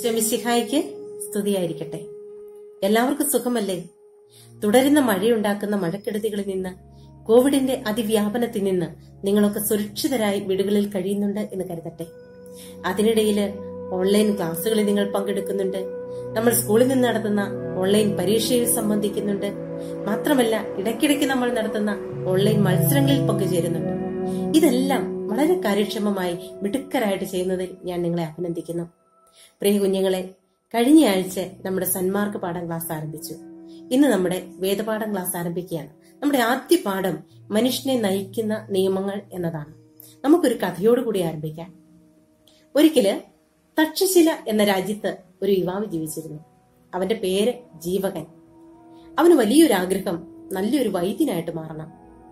ശമിശിഹായിക്ക് സ്തുതിയായിരിക്കട്ടെ എല്ലാവർക്കും സുഖമല്ലേ തുടരുന്ന മഴയുണ്ടാക്കുന്ന മഴക്കെടുതികളിൽ നിന്ന് കോവിഡിന്റെ അതിവ്യാപനത്തിൽ നിന്ന് നിങ്ങളൊക്കെ സുരക്ഷിതരായി വീടുകളിൽ കഴിയുന്നുണ്ട് എന്ന് കരുതട്ടെ അതിനിടയിൽ ഓൺലൈൻ ക്ലാസ്സുകളിൽ നിങ്ങൾ പങ്കെടുക്കുന്നുണ്ട് നമ്മൾ സ്കൂളിൽ നിന്ന് നടത്തുന്ന ഓൺലൈൻ പരീക്ഷയിൽ സംബന്ധിക്കുന്നുണ്ട് മാത്രമല്ല ഇടയ്ക്കിടയ്ക്ക് നമ്മൾ നടത്തുന്ന ഓൺലൈൻ മത്സരങ്ങളിൽ പങ്കുചേരുന്നുണ്ട് ഇതെല്ലാം വളരെ കാര്യക്ഷമമായി മിടുക്കരായിട്ട് ചെയ്യുന്നതിൽ ഞാൻ നിങ്ങളെ അഭിനന്ദിക്കുന്നു പ്രിയ കുഞ്ഞുങ്ങളെ കഴിഞ്ഞ ആഴ്ച നമ്മുടെ സന്മാർക്ക് പാഠം ക്ലാസ് ആരംഭിച്ചു ഇന്ന് നമ്മുടെ വേദപാഠം ക്ലാസ് ആരംഭിക്കുകയാണ് നമ്മുടെ ആദ്യ പാഠം മനുഷ്യനെ നയിക്കുന്ന നിയമങ്ങൾ എന്നതാണ് നമുക്കൊരു കഥയോടുകൂടി ആരംഭിക്കാം ഒരിക്കല് തക്ഷശില എന്ന രാജ്യത്ത് ഒരു യുവാവ് ജീവിച്ചിരുന്നു അവന്റെ പേര് ജീവകൻ അവന് വലിയൊരു ആഗ്രഹം നല്ലൊരു വൈദ്യനായിട്ട് മാറണം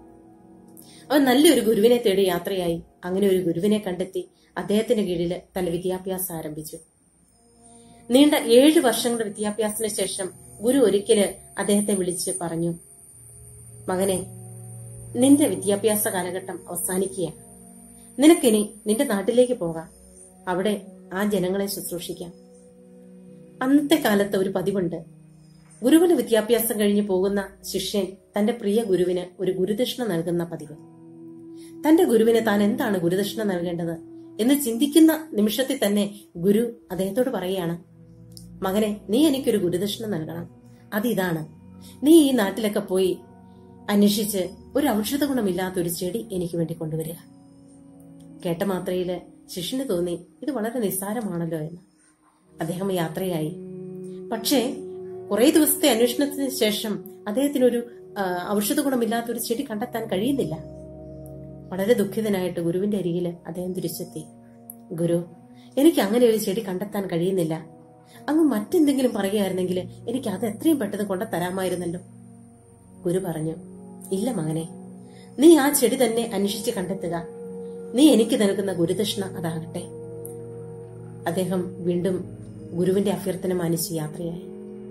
അവൻ നല്ലൊരു ഗുരുവിനെ തേടി യാത്രയായി അങ്ങനെ ഒരു ഗുരുവിനെ കണ്ടെത്തി അദ്ദേഹത്തിന്റെ കീഴിൽ തന്റെ വിദ്യാഭ്യാസം ആരംഭിച്ചു നീണ്ട ഏഴ് വർഷങ്ങളുടെ വിദ്യാഭ്യാസത്തിന് ശേഷം ഗുരു ഒരിക്കല് അദ്ദേഹത്തെ വിളിച്ച് പറഞ്ഞു മകനെ നിന്റെ വിദ്യാഭ്യാസ കാലഘട്ടം അവസാനിക്കുകയാണ് നിനക്കിനി നിന്റെ നാട്ടിലേക്ക് പോകാം അവിടെ ആ ജനങ്ങളെ ശുശ്രൂഷിക്കാം അന്നത്തെ കാലത്ത് ഒരു പതിവുണ്ട് ഗുരുകുല വിദ്യാഭ്യാസം കഴിഞ്ഞ് പോകുന്ന ശിഷ്യൻ തന്റെ പ്രിയ ഗുരുവിന് ഒരു ഗുരുദക്ഷിണ നൽകുന്ന പതിവ് തന്റെ ഗുരുവിന് താൻ എന്താണ് ഗുരുദക്ഷിണ നൽകേണ്ടത് എന്ന് ചിന്തിക്കുന്ന നിമിഷത്തിൽ തന്നെ ഗുരു അദ്ദേഹത്തോട് പറയുകയാണ് മകനെ നീ എനിക്കൊരു ഗുരുദക്ഷിണ നൽകണം അതിതാണ് നീ ഈ നാട്ടിലൊക്കെ പോയി അന്വേഷിച്ച് ഒരു ഔഷധ ഗുണമില്ലാത്ത ഒരു ചെടി എനിക്ക് വേണ്ടി കൊണ്ടുവരിക കേട്ട മാത്രയില് ശിഷ്യന് തോന്നി ഇത് വളരെ നിസ്സാരമാണല്ലോ എന്ന് അദ്ദേഹം യാത്രയായി പക്ഷേ കുറെ ദിവസത്തെ അന്വേഷണത്തിന് ശേഷം അദ്ദേഹത്തിനൊരു ആ, ഔഷധ ഗുണമില്ലാത്ത ഒരു ചെടി കണ്ടെത്താൻ കഴിയുന്നില്ല വളരെ ദുഃഖിതനായിട്ട് ഗുരുവിന്റെ അരികിൽ അദ്ദേഹം തിരിച്ചെത്തി ഗുരു എനിക്ക് അങ്ങനെ ഒരു ചെടി കണ്ടെത്താൻ കഴിയുന്നില്ല അങ്ങ് മറ്റെന്തെങ്കിലും പറയുകയായിരുന്നെങ്കിൽ എനിക്ക് അത് എത്രയും പെട്ടെന്ന് കൊണ്ട തരാമായിരുന്നല്ലോ ഗുരു പറഞ്ഞു ഇല്ല മകനെ നീ ആ ചെടി തന്നെ അന്വേഷിച്ച് കണ്ടെത്തുക നീ എനിക്ക് നൽകുന്ന ഗുരുദക്ഷിണ അതാകട്ടെ അദ്ദേഹം വീണ്ടും ഗുരുവിന്റെ അഭ്യർത്ഥന മാനിച്ച് യാത്രയായി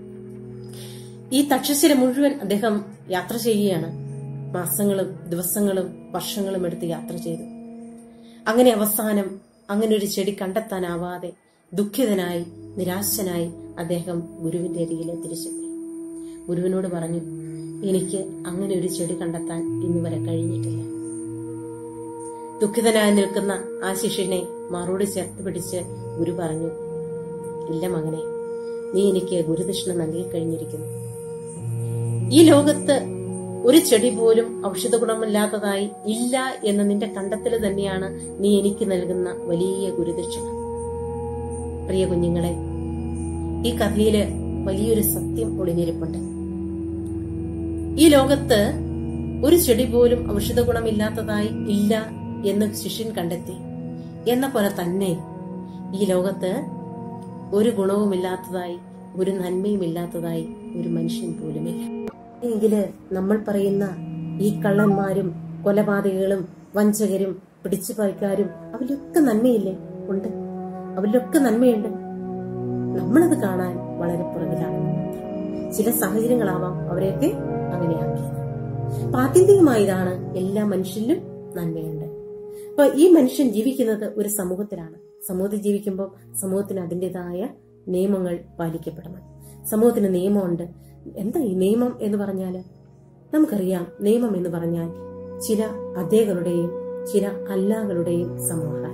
ഈ തക്ഷശില മുഴുവൻ അദ്ദേഹം യാത്ര ചെയ്യുകയാണ് മാസങ്ങളും ദിവസങ്ങളും വർഷങ്ങളും എടുത്ത് യാത്ര ചെയ്തു അങ്ങനെ അവസാനം അങ്ങനെ ഒരു ചെടി കണ്ടെത്താനാവാതെ ദുഃഖിതനായി നിരാശനായി അദ്ദേഹം ഗുരുവിന്റെ അരികിലെ തിരിച്ചെത്തി ഗുരുവിനോട് പറഞ്ഞു എനിക്ക് അങ്ങനെ ഒരു ചെടി കണ്ടെത്താൻ ഇന്ന് വരെ കഴിഞ്ഞിട്ടില്ല ദുഃഖിതനായി നിൽക്കുന്ന ആ ശിഷ്യനെ മാറോട് ചേർത്ത് പിടിച്ച് ഗുരു പറഞ്ഞു ഇല്ല മകനെ നീ എനിക്ക് ഗുരുദക്ഷിണ നൽകി കഴിഞ്ഞിരിക്കുന്നു ഈ ലോകത്ത് ഒരു ചെടി പോലും ഔഷധ ഗുണമില്ലാത്തതായി ഇല്ല എന്ന നിന്റെ കണ്ടെത്തൽ തന്നെയാണ് നീ എനിക്ക് നൽകുന്ന വലിയ ഗുരുദക്ഷിണ പ്രിയ കുഞ്ഞുങ്ങളെ ഈ കഥയില് വലിയൊരു സത്യം ഒളിഞ്ഞിരിപ്പുണ്ട് ഈ ലോകത്ത് ഒരു ചെടി പോലും ഔഷധ ഗുണമില്ലാത്തതായി ഇല്ല എന്ന് ശിഷ്യൻ കണ്ടെത്തി എന്ന പോലെ തന്നെ ഈ ലോകത്ത് ഒരു ഗുണവുമില്ലാത്തതായി ഒരു നന്മയും ഇല്ലാത്തതായി ഒരു മനുഷ്യൻ പോലുമില്ല എങ്കില് നമ്മൾ പറയുന്ന ഈ കള്ളന്മാരും കൊലപാതകികളും വഞ്ചകരും പിടിച്ചുപറിക്കാരും അവരിലൊക്കെ നന്മയില്ലേ ഉണ്ട് അവരിലൊക്കെ നന്മയുണ്ട് നമ്മളത് കാണാൻ വളരെ പുറകിലാണ് ചില സാഹചര്യങ്ങളാവാം അവരെയൊക്കെ അങ്ങനെയാക്കിയത് അപ്പൊ ആത്യന്തികമായതാണ് എല്ലാ മനുഷ്യരിലും നന്മയുണ്ട് അപ്പൊ ഈ മനുഷ്യൻ ജീവിക്കുന്നത് ഒരു സമൂഹത്തിലാണ് സമൂഹത്തിൽ ജീവിക്കുമ്പോൾ സമൂഹത്തിന് അതിൻ്റെതായ നിയമങ്ങൾ പാലിക്കപ്പെടണം സമൂഹത്തിന് നിയമമുണ്ട് എന്താ ഈ നിയമം എന്ന് പറഞ്ഞാല് നമുക്കറിയാം നിയമം എന്ന് പറഞ്ഞാൽ ചില അതേകളുടെയും ചില അല്ലാകളുടെയും സമാഹാരം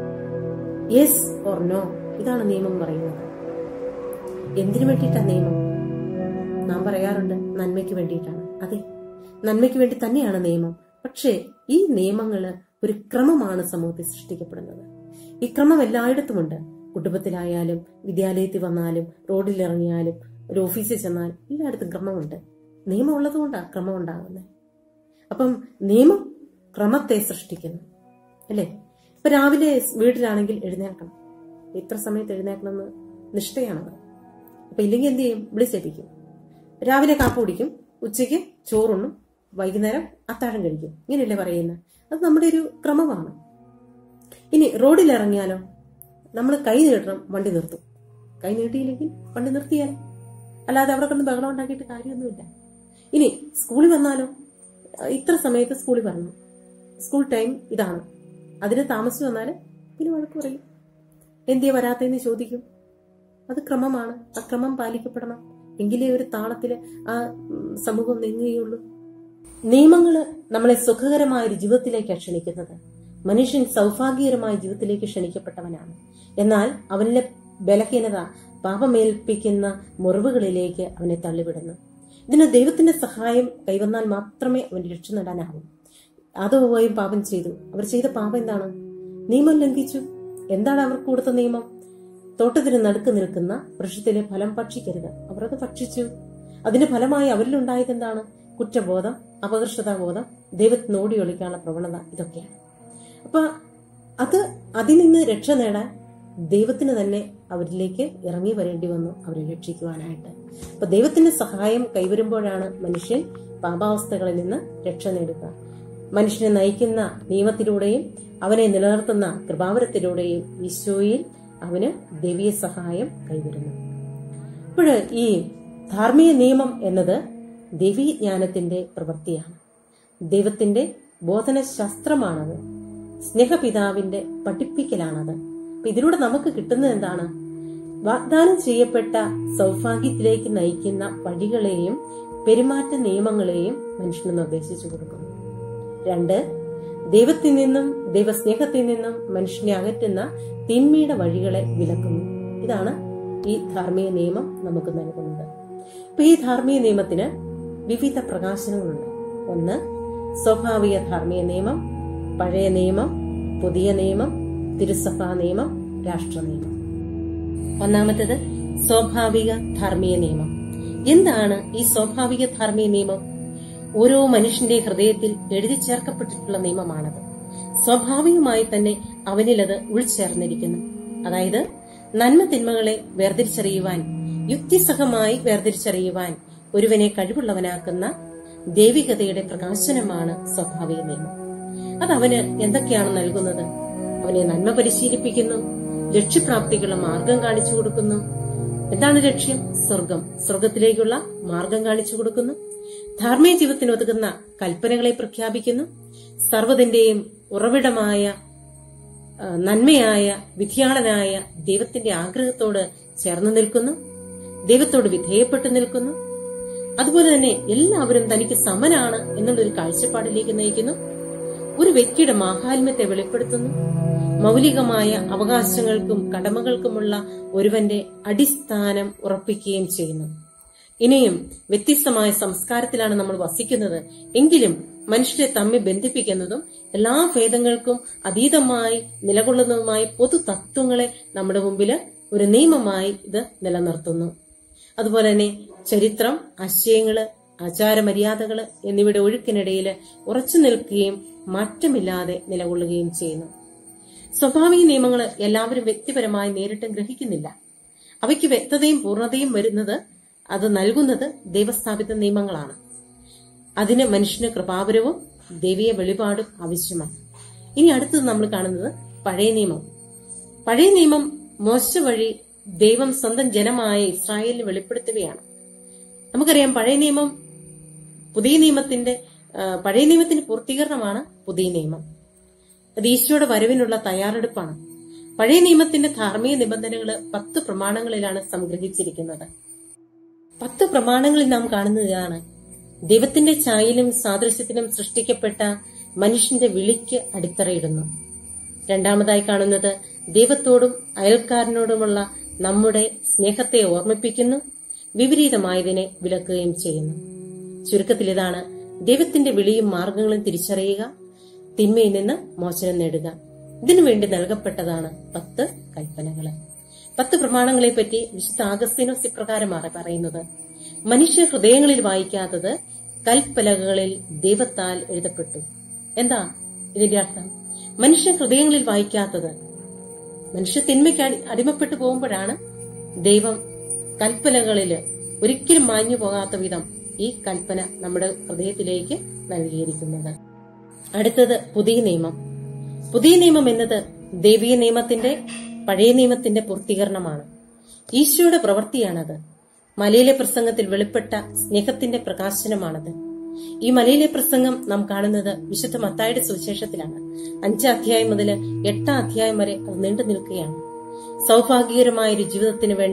യെസ് ഓർ നോ ഇതാണ് നിയമം പറയുന്നത് എന്തിനു വേണ്ടിയിട്ടാണ് നിയമം നാം പറയാറുണ്ട് നന്മയ്ക്ക് വേണ്ടിയിട്ടാണ് അതെ നന്മയ്ക്ക് വേണ്ടി തന്നെയാണ് നിയമം പക്ഷേ ഈ നിയമങ്ങള് ഒരു ക്രമമാണ് സമൂഹത്തിൽ സൃഷ്ടിക്കപ്പെടുന്നത് ഈ ക്രമം എല്ലായിടത്തുമുണ്ട് കുടുംബത്തിലായാലും വിദ്യാലയത്തിൽ വന്നാലും റോഡിൽ ഇറങ്ങിയാലും ഒരു ഓഫീസിൽ ചെന്നാൽ എല്ലായിടത്തും ക്രമമുണ്ട് നിയമം ഉള്ളതുകൊണ്ടാണ് ക്രമം ഉണ്ടാകുന്നത് അപ്പം നിയമം ക്രമത്തെ സൃഷ്ടിക്കുന്നു അല്ലേ ഇപ്പൊ രാവിലെ വീട്ടിലാണെങ്കിൽ എഴുന്നേൽക്കണം ഇത്ര സമയത്ത് എഴുന്നേൽക്കണമെന്ന് നിഷ്ഠയാണത് അപ്പൊ ഇല്ലെങ്കിൽ എന്ത് ചെയ്യും വിളിച്ചേപ്പിക്കും രാവിലെ കാപ്പ കുടിക്കും ഉച്ചയ്ക്ക് ചോറുണ്ണും വൈകുന്നേരം അത്താഴം കഴിക്കും ഇങ്ങനെയല്ലേ പറയുന്നത് അത് നമ്മുടെ ഒരു ക്രമമാണ് ഇനി റോഡിൽ ഇറങ്ങിയാലോ നമ്മൾ കൈ നീട്ടണം വണ്ടി നിർത്തും കൈ നീട്ടിയില്ലെങ്കിൽ വണ്ടി നിർത്തിയാൽ അല്ലാതെ അവിടെ കിടന്ന് ബഹളം ഉണ്ടാക്കിയിട്ട് കാര്യമൊന്നുമില്ല ഇനി സ്കൂളിൽ വന്നാലോ ഇത്ര സമയത്ത് സ്കൂളിൽ വരണം സ്കൂൾ ടൈം ഇതാണ് അതിന് താമസിച്ച് വന്നാൽ പിന്നെ വഴക്ക് പറയും എന്തിയാ വരാത്തതെന്ന് ചോദിക്കും അത് ക്രമമാണ് ആ ക്രമം പാലിക്കപ്പെടണം എങ്കിലേ ഒരു താളത്തില് ആ ഉം, സമൂഹം നീങ്ങുകയുള്ളൂ നിയമങ്ങള് നമ്മളെ സുഖകരമായ ഒരു ജീവിതത്തിലേക്കാണ് ക്ഷണിക്കുന്നത് മനുഷ്യൻ സൗഭാഗ്യകരമായ ജീവിതത്തിലേക്ക് ക്ഷണിക്കപ്പെട്ടവനാണ് എന്നാൽ അവനിലെ ബലഹീനത പാപമേൽപ്പിക്കുന്ന മുറിവുകളിലേക്ക് അവനെ തള്ളിവിടുന്നു ഇതിന് ദൈവത്തിന്റെ സഹായം കൈവന്നാൽ മാത്രമേ അവന് രക്ഷ നേടാനാവൂ ആദവുമായും പാപം ചെയ്തു അവർ ചെയ്ത പാപം എന്താണ് നിയമം ലംഘിച്ചു എന്താണ് അവർക്ക് കൊടുത്ത നിയമം തോട്ടത്തിന് നടുക്ക് നിൽക്കുന്ന വൃക്ഷത്തിലെ ഫലം ഭക്ഷിക്കരുത് അവർ അത് ഭക്ഷിച്ചു അതിന്റെ ഫലമായി അവരിലുണ്ടായത് എന്താണ് കുറ്റബോധം അപകർഷതാബോധം ദൈവത്തിന് ഓടി ഒളിക്കാനുള്ള പ്രവണത ഇതൊക്കെയാണ് അപ്പൊ അത് അതിൽ നിന്ന് രക്ഷ നേടാൻ ദൈവത്തിന് തന്നെ അവരിലേക്ക് ഇറങ്ങി വരേണ്ടി വന്നു അവരെ രക്ഷിക്കുവാനായിട്ട് അപ്പൊ ദൈവത്തിന്റെ സഹായം കൈവരുമ്പോഴാണ് മനുഷ്യൻ പാപാവസ്ഥകളിൽ നിന്ന് രക്ഷ നേടുക മനുഷ്യനെ നയിക്കുന്ന നിയമത്തിലൂടെയും അവനെ നിലനിർത്തുന്ന കൃപാവരത്തിലൂടെയും ഈശോയിൽ അവന് ദൈവീയ സഹായം കൈവരുന്നു അപ്പോൾ ഈ ധാർമ്മിക നിയമം എന്നത് ദൈവീ ജ്ഞാനത്തിന്റെ പ്രവൃത്തിയാണ് ദൈവത്തിന്റെ ബോധന ശാസ്ത്രമാണത് സ്നേഹപിതാവിന്റെ പഠിപ്പിക്കലാണത് അപ്പൊ ഇതിലൂടെ നമുക്ക് കിട്ടുന്നത് എന്താണ് വാഗ്ദാനം ചെയ്യപ്പെട്ട സൗഭാഗ്യത്തിലേക്ക് നയിക്കുന്ന വഴികളെയും പെരുമാറ്റ നിയമങ്ങളെയും മനുഷ്യന് നിർദ്ദേശിച്ചു കൊടുക്കുന്നു രണ്ട് ദൈവത്തിൽ നിന്നും ദൈവസ്നേഹത്തിൽ നിന്നും മനുഷ്യനെ അകറ്റുന്ന തിന്മയുടെ വഴികളെ വിലക്കുന്നു ഇതാണ് ഈ ധാർമ്മിക നിയമം നമുക്ക് നൽകുന്നത് ഇപ്പൊ ഈ ധാർമ്മിക നിയമത്തിന് വിവിധ പ്രകാശനങ്ങളുണ്ട് ഒന്ന് സ്വാഭാവിക ധാർമ്മിക നിയമം പഴയ നിയമം പുതിയ നിയമം തിരുസഭാ നിയമം രാഷ്ട്ര നിയമം ഒന്നാമത്തേത് സ്വാഭാവിക ധാർമ്മിക നിയമം എന്താണ് ഈ സ്വാഭാവിക ധാർമ്മിക നിയമം ഓരോ മനുഷ്യന്റെ ഹൃദയത്തിൽ എഴുതി ചേർക്കപ്പെട്ടിട്ടുള്ള നിയമമാണത് സ്വാഭാവികമായി തന്നെ അവനിലത് ഉൾച്ചേർന്നിരിക്കുന്നു അതായത് നന്മ തിന്മകളെ വേർതിരിച്ചറിയുവാൻ യുക്തിസഹമായി വേർതിരിച്ചറിയുവാൻ ഒരുവനെ കഴിവുള്ളവനാക്കുന്ന ദൈവികതയുടെ പ്രകാശനമാണ് സ്വാഭാവിക നിയമം അത് അവന് എന്തൊക്കെയാണ് നൽകുന്നത് അവനെ നന്മ പരിശീലിപ്പിക്കുന്നു ലക്ഷ്യപ്രാപ്തിക്കുള്ള മാർഗം കാണിച്ചു കൊടുക്കുന്നു എന്താണ് ലക്ഷ്യം സ്വർഗം സ്വർഗത്തിലേക്കുള്ള മാർഗം കാണിച്ചു കൊടുക്കുന്നു ധാർമ്മിക ജീവിതത്തിന് ഒതുക്കുന്ന കൽപ്പനകളെ പ്രഖ്യാപിക്കുന്നു സർവ്വതിന്റെയും ഉറവിടമായ ആ, നന്മയായ വിധിയാളനായ ദൈവത്തിന്റെ ആഗ്രഹത്തോട് ചേർന്ന് നിൽക്കുന്നു ദൈവത്തോട് വിധേയപ്പെട്ടു നിൽക്കുന്നു അതുപോലെ തന്നെ എല്ലാവരും തനിക്ക് സമനാണ് എന്നുള്ളൊരു കാഴ്ചപ്പാടിലേക്ക് നയിക്കുന്നു ഒരു വ്യക്തിയുടെ മാഹാത്മ്യത്തെ വെളിപ്പെടുത്തുന്നു മൗലികമായ അവകാശങ്ങൾക്കും കടമകൾക്കുമുള്ള ഒരുവന്റെ അടിസ്ഥാനം ഉറപ്പിക്കുകയും ചെയ്യുന്നു ഇനിയും വ്യത്യസ്തമായ സംസ്കാരത്തിലാണ് നമ്മൾ വസിക്കുന്നത് എങ്കിലും മനുഷ്യരെ തമ്മിൽ ബന്ധിപ്പിക്കുന്നതും എല്ലാ ഭേദങ്ങൾക്കും അതീതമായി നിലകൊള്ളുന്നതുമായ പൊതു തത്വങ്ങളെ നമ്മുടെ മുമ്പിൽ ഒരു നിയമമായി ഇത് നിലനിർത്തുന്നു അതുപോലെ തന്നെ ചരിത്രം ആശയങ്ങള് ആചാരമര്യാദകള് എന്നിവയുടെ ഒഴുക്കിനിടയിൽ ഉറച്ചു നിൽക്കുകയും മാറ്റമില്ലാതെ നിലകൊള്ളുകയും ചെയ്യുന്നു സ്വാഭാവിക നിയമങ്ങൾ എല്ലാവരും വ്യക്തിപരമായി നേരിട്ടും ഗ്രഹിക്കുന്നില്ല അവയ്ക്ക് വ്യക്തതയും പൂർണ്ണതയും വരുന്നത് അത് നൽകുന്നത് ദൈവസ്ഥാപിത നിയമങ്ങളാണ് അതിന് മനുഷ്യന് കൃപാപരവും ദൈവീയ വെളിപാടും ആവശ്യമാണ് ഇനി അടുത്തത് നമ്മൾ കാണുന്നത് പഴയ നിയമം പഴയ നിയമം മോശ വഴി ദൈവം സ്വന്തം ജനമായ ഇസ്രായേലിന് വെളിപ്പെടുത്തുകയാണ് നമുക്കറിയാം പഴയ നിയമം പുതിയ നിയമത്തിന്റെ ആ, പഴയ നിയമത്തിന്റെ പൂർത്തീകരണമാണ് പുതിയ നിയമം അത് ഈശോയുടെ വരവിനുള്ള തയ്യാറെടുപ്പാണ് പഴയ നിയമത്തിന്റെ ധാർമ്മിക നിബന്ധനകൾ പത്ത് പ്രമാണങ്ങളിലാണ് സംഗ്രഹിച്ചിരിക്കുന്നത് പത്ത് പ്രമാണങ്ങളിൽ നാം കാണുന്നതാണ് ദൈവത്തിന്റെ ഛായയിലും സാദൃശ്യത്തിലും സൃഷ്ടിക്കപ്പെട്ട മനുഷ്യന്റെ വിളിക്ക് അടിത്തറയിടുന്നു രണ്ടാമതായി കാണുന്നത് ദൈവത്തോടും അയൽക്കാരനോടുമുള്ള നമ്മുടെ സ്നേഹത്തെ ഓർമ്മിപ്പിക്കുന്നു വിപരീതമായതിനെ വിലക്കുകയും ചെയ്യുന്നു ചുരുക്കത്തിൽ ഇതാണ് ദൈവത്തിന്റെ വിളിയും മാർഗങ്ങളും തിരിച്ചറിയുക തിന്മയിൽ നിന്ന് മോചനം നേടുക ഇതിനുവേണ്ടി നൽകപ്പെട്ടതാണ് പത്ത് കൽപ്പനകള് പത്ത് പ്രമാണങ്ങളെ പറ്റി വിശുദ്ധ ആഗസ്തീനോസ് ഇപ്രകാരമാണ് പറയുന്നത് മനുഷ്യ ഹൃദയങ്ങളിൽ വായിക്കാത്തത് കൽപ്പലകളിൽ ദൈവത്താൽ എഴുതപ്പെട്ടു എന്താ ഇതിന്റെ അർത്ഥം മനുഷ്യ ഹൃദയങ്ങളിൽ വായിക്കാത്തത് മനുഷ്യ തിന്മയ്ക്ക് അടി- അടിമപ്പെട്ടു പോകുമ്പോഴാണ് ദൈവം കൽപ്പനകളില് ഒരിക്കലും മാഞ്ഞു പോകാത്ത വിധം ഈ കൽപ്പന നമ്മുടെ ഹൃദയത്തിലേക്ക് നൽകിയിരിക്കുന്നത് അടുത്തത് പുതിയ നിയമം പുതിയ നിയമം എന്നത് ദൈവീയ നിയമത്തിന്റെ പഴയ നിയമത്തിന്റെ പൂർത്തീകരണമാണ് ഈശോയുടെ പ്രവൃത്തിയാണത് മലയിലെ പ്രസംഗത്തിൽ വെളിപ്പെട്ട സ്നേഹത്തിന്റെ പ്രകാശനമാണത് ഈ മലയിലെ പ്രസംഗം നാം കാണുന്നത് വിശുദ്ധ മത്തായുടെ സുവിശേഷത്തിലാണ് അഞ്ചാം അധ്യായം മുതൽ എട്ടാം അധ്യായം വരെ അത് നീണ്ടു നിൽക്കുകയാണ് സൗഭാഗ്യകരമായ ഒരു ജീവിതത്തിന് വേണ്ട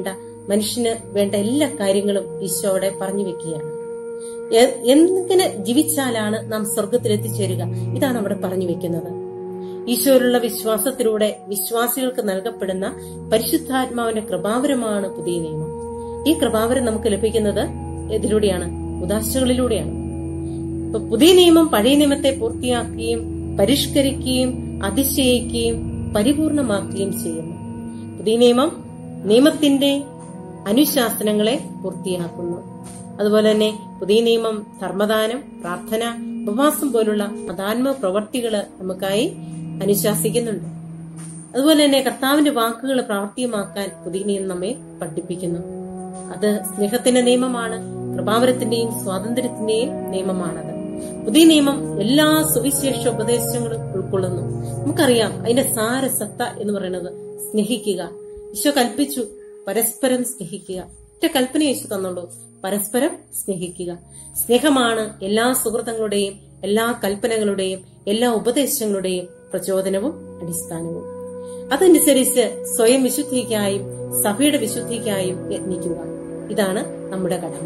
മനുഷ്യന് വേണ്ട എല്ലാ കാര്യങ്ങളും ഈശോടെ പറഞ്ഞു വെക്കുകയാണ് എ- എങ്ങനെ ജീവിച്ചാലാണ് നാം സ്വർഗത്തിൽ എത്തിച്ചേരുക ഇതാണ് അവിടെ പറഞ്ഞു വെക്കുന്നത് ഈശോയിലുള്ള വിശ്വാസത്തിലൂടെ വിശ്വാസികൾക്ക് നൽകപ്പെടുന്ന പരിശുദ്ധാത്മാവിന്റെ കൃപാവരമാണ് പുതിയ നിയമം ഈ കൃപാവരം നമുക്ക് ലഭിക്കുന്നത് ഇതിലൂടെയാണ് ഉദാശകളിലൂടെയാണ് ഇപ്പൊ പുതിയ നിയമം പഴയ നിയമത്തെ പൂർത്തിയാക്കുകയും പരിഷ്കരിക്കുകയും അതിശയിക്കുകയും പരിപൂർണമാക്കുകയും ചെയ്യുന്നു പുതിയ നിയമം നിയമത്തിന്റെ അനുശാസനങ്ങളെ പൂർത്തിയാക്കുന്നു അതുപോലെ തന്നെ പുതിയ നിയമം ധർമ്മദാനം പ്രാർത്ഥന ഉപവാസം പോലുള്ള അതാത്മ പ്രവർത്തികള് നമുക്കായി അനുശാസിക്കുന്നുണ്ട് അതുപോലെ തന്നെ കർത്താവിന്റെ വാക്കുകൾ പ്രാവർത്തികമാക്കാൻ പുതിയ നിയമം നമ്മെ പഠിപ്പിക്കുന്നു അത് സ്നേഹത്തിന്റെ നിയമമാണ് കൃപാവരത്തിന്റെയും സ്വാതന്ത്ര്യത്തിന്റെയും നിയമമാണത് പുതിയ നിയമം എല്ലാ സുവിശേഷ ഉപദേശങ്ങളും ഉൾക്കൊള്ളുന്നു നമുക്കറിയാം അതിന്റെ സാരസത്ത എന്ന് പറയുന്നത് സ്നേഹിക്കുക ഈശോ കൽപ്പിച്ചു പരസ്പരം സ്നേഹിക്കുക ഒറ്റ കൽപ്പന യേശു തന്നുള്ളൂ പരസ്പരം സ്നേഹിക്കുക സ്നേഹമാണ് എല്ലാ സുഹൃത്തുക്കളുടെയും എല്ലാ കൽപ്പനകളുടെയും എല്ലാ ഉപദേശങ്ങളുടെയും പ്രചോദനവും അടിസ്ഥാനവും അതനുസരിച്ച് സ്വയം വിശുദ്ധിക്കായും സഭയുടെ വിശുദ്ധിക്കായും യത്നിക്കുക ഇതാണ് നമ്മുടെ കടമ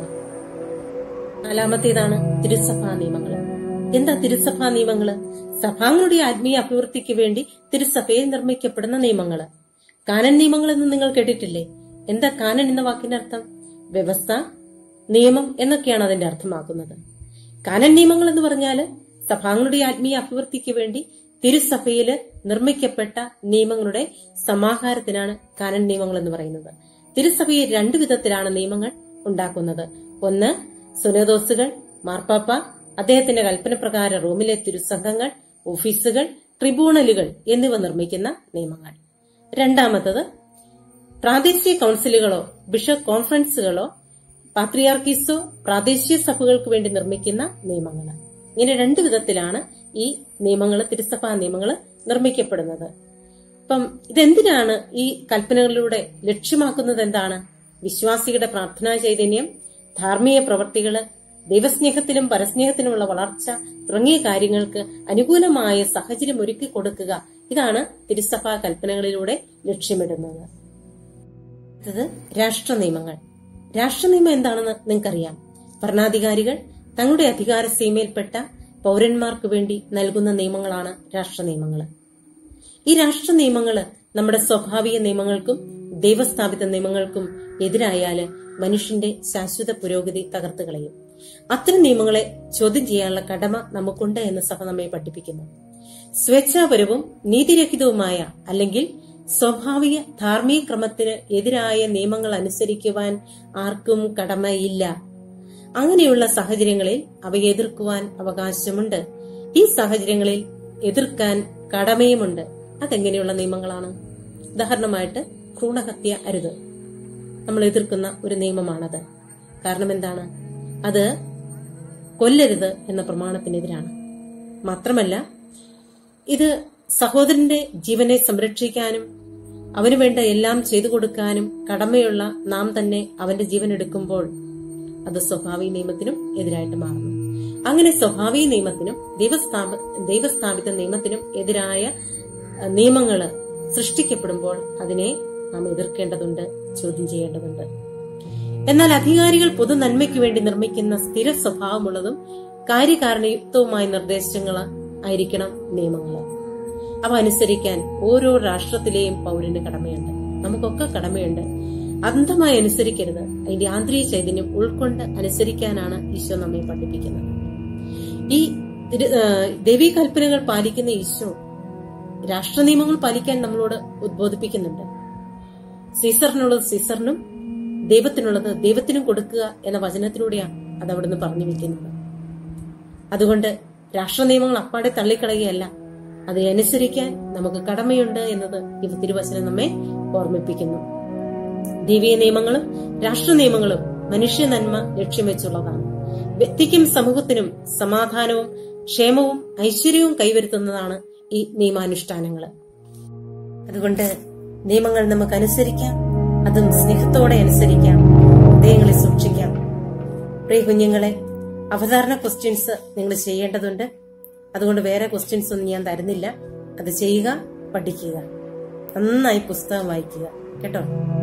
നാലാമത്തേതാണ് തിരുസഭാ നിയമങ്ങൾ എന്താ തിരുസഭാ നിയമങ്ങള് സഭാങ്ങളുടെ ആത്മീയ അഭിവൃദ്ധിക്ക് വേണ്ടി തിരുസഭയിൽ നിർമ്മിക്കപ്പെടുന്ന നിയമങ്ങള് കാനൻ നിയമങ്ങൾ എന്ന് നിങ്ങൾ കേട്ടിട്ടില്ലേ എന്താ കാനൻ എന്ന വാക്കിന്റെ അർത്ഥം വ്യവസ്ഥ നിയമം എന്നൊക്കെയാണ് അതിന്റെ അർത്ഥമാക്കുന്നത് കാനൻ നിയമങ്ങൾ എന്ന് പറഞ്ഞാല് സഭാങ്ങളുടെ ആത്മീയ അഭിവൃദ്ധിക്ക് വേണ്ടി തിരുസഭയില് നിർമ്മിക്കപ്പെട്ട നിയമങ്ങളുടെ സമാഹാരത്തിനാണ് കാനൻ നിയമങ്ങൾ എന്ന് പറയുന്നത് തിരുസഭയിൽ രണ്ടു വിധത്തിലാണ് നിയമങ്ങൾ ഉണ്ടാക്കുന്നത് ഒന്ന് സുനദോസുകൾ മാർപ്പാപ്പ അദ്ദേഹത്തിന്റെ കൽപ്പനപ്രകാരം റോമിലെ തിരുസംഘങ്ങൾ ഓഫീസുകൾ ട്രിബ്യൂണലുകൾ എന്നിവ നിർമ്മിക്കുന്ന നിയമങ്ങൾ രണ്ടാമത്തത് പ്രാദേശിക കൌൺസിലുകളോ ബിഷപ്പ് കോൺഫറൻസുകളോ പാത്രിയാർക്കീസോ പ്രാദേശിക സഭകൾക്ക് വേണ്ടി നിർമ്മിക്കുന്ന നിയമങ്ങൾ ഇങ്ങനെ രണ്ടു വിധത്തിലാണ് ഈ നിയമങ്ങൾ തിരുസഭാ നിയമങ്ങൾ നിർമ്മിക്കപ്പെടുന്നത് അപ്പം ഇതെന്തിനാണ് ഈ കൽപ്പനകളിലൂടെ ലക്ഷ്യമാക്കുന്നത് എന്താണ് വിശ്വാസികളുടെ പ്രാർത്ഥനാ ചൈതന്യം ധാർമ്മിക പ്രവർത്തികള് ദൈവസ്നേഹത്തിലും പരസ്നേഹത്തിലുമുള്ള വളർച്ച തുടങ്ങിയ കാര്യങ്ങൾക്ക് അനുകൂലമായ സാഹചര്യം ഒരുക്കി കൊടുക്കുക ഇതാണ് തിരുസഭാ കൽപ്പനകളിലൂടെ ലക്ഷ്യമിടുന്നത് അടുത്തത് രാഷ്ട്ര നിയമങ്ങൾ രാഷ്ട്ര നിയമം എന്താണെന്ന് നിങ്ങൾക്കറിയാം ഭരണാധികാരികൾ തങ്ങളുടെ അധികാര സീമയിൽപ്പെട്ട പൗരന്മാർക്ക് വേണ്ടി നൽകുന്ന നിയമങ്ങളാണ് രാഷ്ട്ര നിയമങ്ങൾ ഈ രാഷ്ട്ര നിയമങ്ങള് നമ്മുടെ സ്വാഭാവിക നിയമങ്ങൾക്കും ദൈവസ്ഥാപിത നിയമങ്ങൾക്കും എതിരായാല് മനുഷ്യന്റെ ശാശ്വത പുരോഗതി തകർത്തു കളയും അത്തരം നിയമങ്ങളെ ചോദ്യം ചെയ്യാനുള്ള കടമ നമുക്കുണ്ട് എന്ന് സഭ നമ്മെ പഠിപ്പിക്കുന്നു സ്വേച്ഛാപരവും നീതിരഹിതവുമായ അല്ലെങ്കിൽ സ്വാഭാവിക ധാർമ്മിക ക്രമത്തിന് എതിരായ നിയമങ്ങൾ അനുസരിക്കുവാൻ ആർക്കും കടമയില്ല അങ്ങനെയുള്ള സാഹചര്യങ്ങളിൽ അവയെ എതിർക്കുവാൻ അവകാശമുണ്ട് ഈ സാഹചര്യങ്ങളിൽ എതിർക്കാൻ കടമയുമുണ്ട് അതെങ്ങനെയുള്ള നിയമങ്ങളാണ് ഉദാഹരണമായിട്ട് ഭ്രൂണഹത്യ അരുത് നമ്മൾ എതിർക്കുന്ന ഒരു നിയമമാണത് കാരണം എന്താണ് അത് കൊല്ലരുത് എന്ന പ്രമാണത്തിനെതിരാണ് മാത്രമല്ല ഇത് സഹോദരന്റെ ജീവനെ സംരക്ഷിക്കാനും അവന് വേണ്ട എല്ലാം ചെയ്തു കൊടുക്കാനും കടമയുള്ള നാം തന്നെ അവന്റെ ജീവൻ എടുക്കുമ്പോൾ അത് സ്വാഭാവിക നിയമത്തിനും എതിരായിട്ട് മാറുന്നു അങ്ങനെ സ്വാഭാവിക നിയമത്തിനും ദൈവസ്ഥാപ ദൈവസ്ഥാപിത നിയമത്തിനും എതിരായ അഹ്, നിയമങ്ങള് സൃഷ്ടിക്കപ്പെടുമ്പോൾ അതിനെ നാം എതിർക്കേണ്ടതുണ്ട് ചോദ്യം ചെയ്യേണ്ടതുണ്ട് എന്നാൽ അധികാരികൾ പൊതു നന്മയ്ക്ക് വേണ്ടി നിർമ്മിക്കുന്ന സ്ഥിര സ്വഭാവമുള്ളതും കാര്യകാരണയുക്തവുമായ നിർദ്ദേശങ്ങൾ ആയിരിക്കണം നിയമങ്ങൾ അവ അനുസരിക്കാൻ ഓരോ രാഷ്ട്രത്തിലെയും പൗരന് കടമയുണ്ട് നമുക്കൊക്കെ കടമയുണ്ട് അന്ധമായി അനുസരിക്കരുത് അതിന്റെ ആന്തരിക ചൈതന്യം ഉൾക്കൊണ്ട് അനുസരിക്കാനാണ് ഈശോ നമ്മെ പഠിപ്പിക്കുന്നത് ഈ തിരു- ആ, ദൈവീ കൽപ്പനകൾ പാലിക്കുന്ന ഈശോ രാഷ്ട്ര നിയമങ്ങൾ പാലിക്കാൻ നമ്മളോട് ഉദ്ബോധിപ്പിക്കുന്നുണ്ട് സീസറിനുള്ളത് സീസറിനും ദൈവത്തിനുള്ളത് ദൈവത്തിനും കൊടുക്കുക എന്ന വചനത്തിലൂടെയാണ് അത് അവിടുന്ന് പറഞ്ഞു വെക്കുന്നത് അതുകൊണ്ട് രാഷ്ട്ര നിയമങ്ങൾ അപ്പാടെ തള്ളിക്കളയുകയല്ല അതിനെ അനുസരിക്കാൻ നമുക്ക് കടമയുണ്ട് എന്നത് ഈ തിരുവചനം നമ്മെ ഓർമ്മിപ്പിക്കുന്നു ദൈവീയ നിയമങ്ങളും രാഷ്ട്ര നിയമങ്ങളും മനുഷ്യ നന്മ ലക്ഷ്യം വെച്ചുള്ളതാണ് വ്യക്തിക്കും സമൂഹത്തിനും സമാധാനവും ക്ഷേമവും ഐശ്വര്യവും കൈവരുത്തുന്നതാണ് ഈ നിയമാനുഷ്ഠാനങ്ങൾ അതുകൊണ്ട് നിയമങ്ങൾ നമുക്ക് അനുസരിക്കാം അതും സ്നേഹത്തോടെ അനുസരിക്കാം ഹൃദയങ്ങളെ സൂക്ഷിക്കാം പ്രിയ കുഞ്ഞുങ്ങളെ അവതാരണ ക്വസ്റ്റ്യൻസ് നിങ്ങൾ ചെയ്യേണ്ടതുണ്ട് അതുകൊണ്ട് വേറെ ക്വസ്റ്റ്യൻസ് ഒന്നും ഞാൻ തരുന്നില്ല അത് ചെയ്യുക പഠിക്കുക നന്നായി പുസ്തകം വായിക്കുക കേട്ടോ